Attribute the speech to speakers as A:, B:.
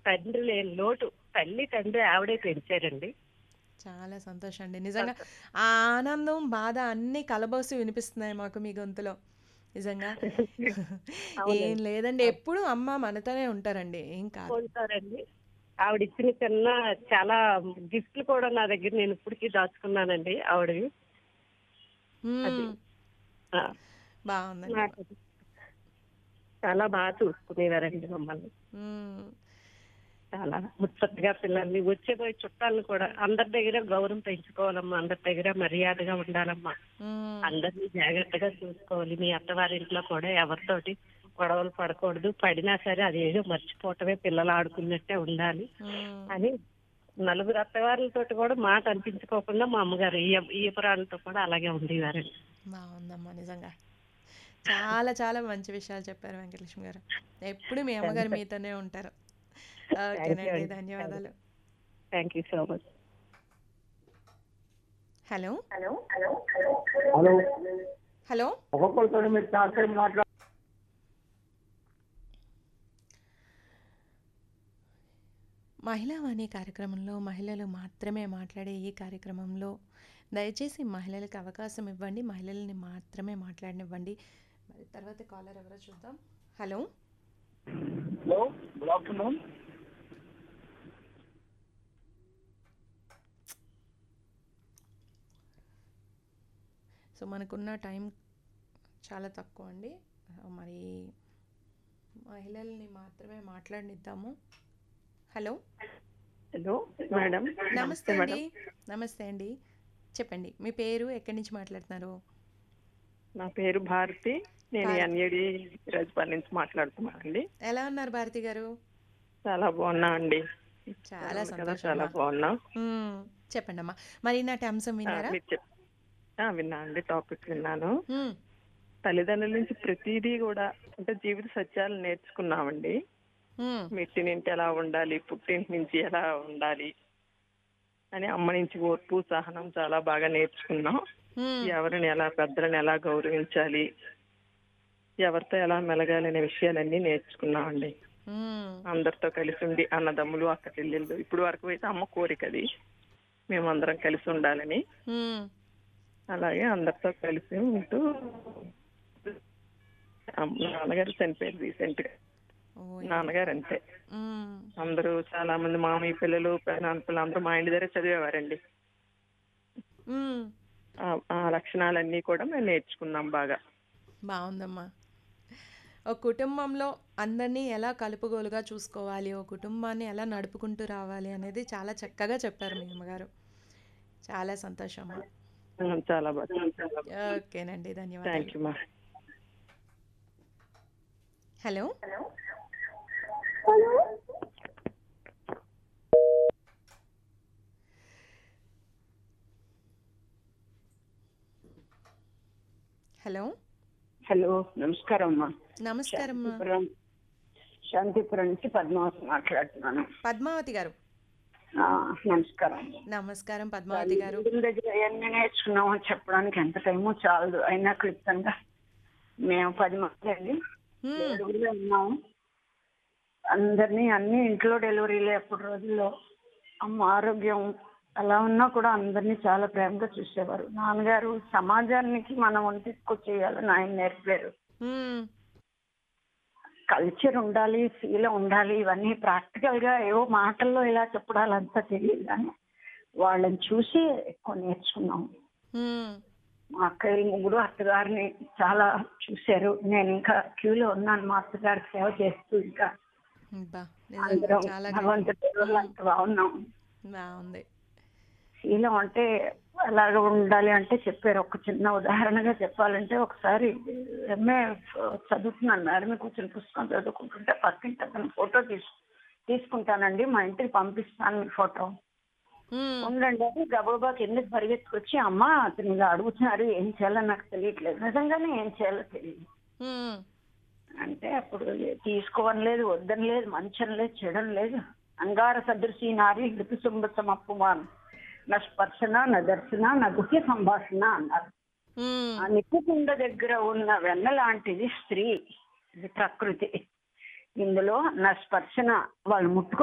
A: తండ్రి లేని లోటు తల్లి తండ్రి ఆవిడే పెంచారండి
B: చాలా సంతోషం అండి నిజంగా ఆ ఆనందం బాధ అన్నీ కలబోసి వినిపిస్తున్నాయి మాకు మీ గొంతులో నిజంగా ఏం లేదండి ఎప్పుడు అమ్మ మనతోనే ఉంటారండి ఏం కాదు
A: ఉంటారండి ఆవిడ ఇచ్చిన చిన్న చాలా గిఫ్ట్లు కూడా నా దగ్గర నేను ఇప్పటికీ దాచుకున్నానండి ఆవిడవి
B: మ్మ్.
A: ఆ,
B: బాగుందండి
A: నాకు అది చాలా బాగా చూసుకునేవారండి మమ్మల్ని
B: మ్మ్.
A: చాలా ముచ్చటగా పిల్లల్ని వచ్చేపోయే చుట్టాలను కూడా అందరి దగ్గర గౌరవం పెంచుకోవాలమ్మా అందరి దగ్గర మర్యాదగా ఉండాలమ్మా
B: మ్మ్.
A: అందరినీ జాగ్రత్తగా చూసుకోవాలి మీ అత్తవారింట్లో కూడా ఎవరితోటి గొడవలు పడకూడదు పడినా సరే అదేదో మర్చిపోవటమే పిల్లలు ఆడుకున్నట్టే ఉండాలి
B: మ్మ్.
A: అని నలుగురు అత్తవారులతో కూడా మాట అనిపించుకోకుండా మా అమ్మగారు ఈ ఈ పురాణంతో కూడా అలాగే ఉండేవారండి
B: బాగుందమ్మా నిజంగా చాలా చాలా మంచి విషయాలు చెప్పారు వెంకటలక్ష్మి గారు ఎప్పుడు మీ అమ్మగారు మీతోనే ఉంటారు ఓకేనండి
A: అండి.
B: ధన్యవాదాలు
A: thank you so much
B: hello
C: hello
B: hello
C: ఒక్కొక్కరితో మీరు చాలాసేపు మాట్లాడు
B: మహిళా వాణి కార్యక్రమంలో మహిళలు మాత్రమే మాట్లాడే ఈ కార్యక్రమంలో దయచేసి మహిళలకు అవకాశం ఇవ్వండి మహిళల్ని మాత్రమే మాట్లాడనివ్వండి మరి తర్వాత కాలర్ ఎవరో చూద్దాం hello
C: hello good afternoon
B: so మనకున్న టైం చాలా తక్కువ అండి మరి మహిళల్ని మాత్రమే మాట్లాడనిద్దాము హలో
A: హలో మేడం
B: నమస్తే అండి నమస్తే అండి చెప్పండి మీ పేరు ఎక్కడి నుంచి మాట్లాడుతున్నారు
A: నా పేరు భారతి నేను
B: భారతి.
A: ఎన్ఏడి రాజపాల్ నుంచి మాట్లాడుతున్నానండి
B: ఎలా ఉన్నారు భారతి గారు
A: చాలా బాగున్నా అండి
B: చాలా
A: అవును కదా,
B: సంతోషం
A: చాలా
B: అమ్మా.
A: బాగున్నా
B: మ్మ్. చెప్పండి అమ్మా మరి నాటి అంశం
A: ఆ,
B: విన్నారా
A: మీరు చెప్ ఆ, విన్నా అండి టాపిక్ విన్నాను
B: మ్మ్.
A: తల్లిదండ్రుల నుంచి ప్రతిదీ కూడా అంటే జీవిత సత్యాలు నేర్చుకున్నామండి
B: మ్మ్.
A: మెట్టినింటి ఎలా ఉండాలి పుట్టింటి నుంచి ఎలా ఉండాలి అని అమ్మ నుంచి ఓర్పు సహనం చాలా బాగా నేర్చుకున్నాం
B: మ్మ్.
A: ఎవరిని ఎలా పెద్దలను ఎలా గౌరవించాలి ఎవరితో ఎలా మెలగాలి అనే విషయాలన్నీ నేర్చుకున్నామండి
B: మ్మ్.
A: అందరితో కలిసి ఉండి అన్నదమ్ములు అక్క చెల్లెళ్ళు ఇప్పుడు వరకు అయితే అమ్మ కోరిక అది మేమందరం కలిసి ఉండాలని
B: మ్మ్.
A: అలాగే అందరితో కలిసి ఉంటూ అమ్మ- నాన్నగారు చనిపోయారు రీసెంట్ గా
B: ఓ,
A: నాన్నగారు అంతే
B: మ్మ్.
A: అందరూ చాలా మంది మామయ్య పిల్లలు నాన్న పిల్లలు అందరూ మా ఇంటి దగ్గర చదివేవారండి
B: మ్మ్.
A: ఆ- ఆ లక్షణాలన్నీ కూడా మేము నేర్చుకున్నాం బాగా
B: బాగుందమ్మా ఒక కుటుంబంలో అందరినీ ఎలా కలుపుగోలుగా చూసుకోవాలి ఒక కుటుంబాన్ని ఎలా నడుపుకుంటూ రావాలి అనేది చాలా చక్కగా చెప్పారు మీ అమ్మగారు చాలా సంతోషం అమ్మా
A: ఉం, చాలా బాగా
B: ఓకేనండి
A: థ్యాంక్
B: ధన్యవాదాలు
A: యూ మా
B: హలో హలో
C: హలో నమస్కారం అమ్మా
B: నమస్కారం అమ్మా.
C: శాంతిపురం శాంతిపురం నుంచి పద్మావతి మాట్లాడుతున్నాను
B: పద్మావతి గారు
C: ఆ, నమస్కారం
B: నమస్కారం పద్మావతి గారు
C: ఇంటి దగ్గర ఎన్ని నేర్చుకున్నామో చెప్పడానికి ఎంత టైమో చాలదు అయినా క్లుప్తంగా మేము పది మంది అండి
B: హ్మ్,
C: ఏడుగురులో ఉన్నాము అందరినీ అన్ని ఇంట్లో డెలివరీలే అప్పుడు రోజుల్లో అమ్మ ఆరోగ్యం అలా ఉన్నా కూడా అందరినీ చాలా ప్రేమగా చూసేవారు నాన్నగారు సమాజానికి మనం తీసుకొచ్చేయాలని ఆయన నేర్పారు
B: హ్మ్,
C: కల్చర్ ఉండాలి శీలం ఉండాలి ఇవన్నీ ప్రాక్టికల్ గా ఏవో మాటల్లో ఇలా చెప్పడాలంతా తెలియదు కానీ వాళ్ళని చూసి ఎక్కువ నేర్చుకున్నాం
B: హ్మ్.
C: మా అక్కయ్యలు ముగ్గురు అత్తగారిని చాలా చూశారు నేను ఇంకా క్యూలో ఉన్నాను మా అత్తగారికి సేవ చేస్తూ ఇంకా
B: అబ్బా, నిజంగా
C: అందరం
B: చాలా
C: భగవంతుడి వల్ల అంత బాగున్నాం
B: బాగుంది
C: శీలం అంటే ఎలాగ ఉండాలి అంటే చెప్పారు ఒక చిన్న ఉదాహరణగా చెప్పాలంటే ఒకసారి ఎంఏ చదువుతున్నాను మేడం కూర్చొని పుస్తకం చదువుకుంటుంటే పక్కింటి అతను ఫోటో తీసు తీసుకుంటానండి మా ఇంటికి పంపిస్తాను మీ ఫోటో
B: హ్మ్,
C: ఉండండి అని గబగబా కిందకి పరిగెత్తుకొచ్చి అమ్మ అతను ఇలా అడుగుతున్నారు ఏం చేయాలో నాకు తెలియట్లేదు నిజంగానే ఏం చేయాలో తెలియదు
B: హ్మ్,
C: అంటే అప్పుడు తీసుకోవని లేదు వద్దని లేదు మంచం లేదు చెడం లేదు అంగార సదృశి నారి ఋతుసుంబతం అప్పుమాన్ నా స్పర్శన నా దర్శన నా గుహ్య సంభాషణ అన్నారు
B: హ్మ్.
C: ఆ నిప్పుకుండ దగ్గర ఉన్న వెన్న లాంటిది స్త్రీ ఇది ప్రకృతి ఇందులో నా స్పర్శన వాళ్ళు ముట్టుకో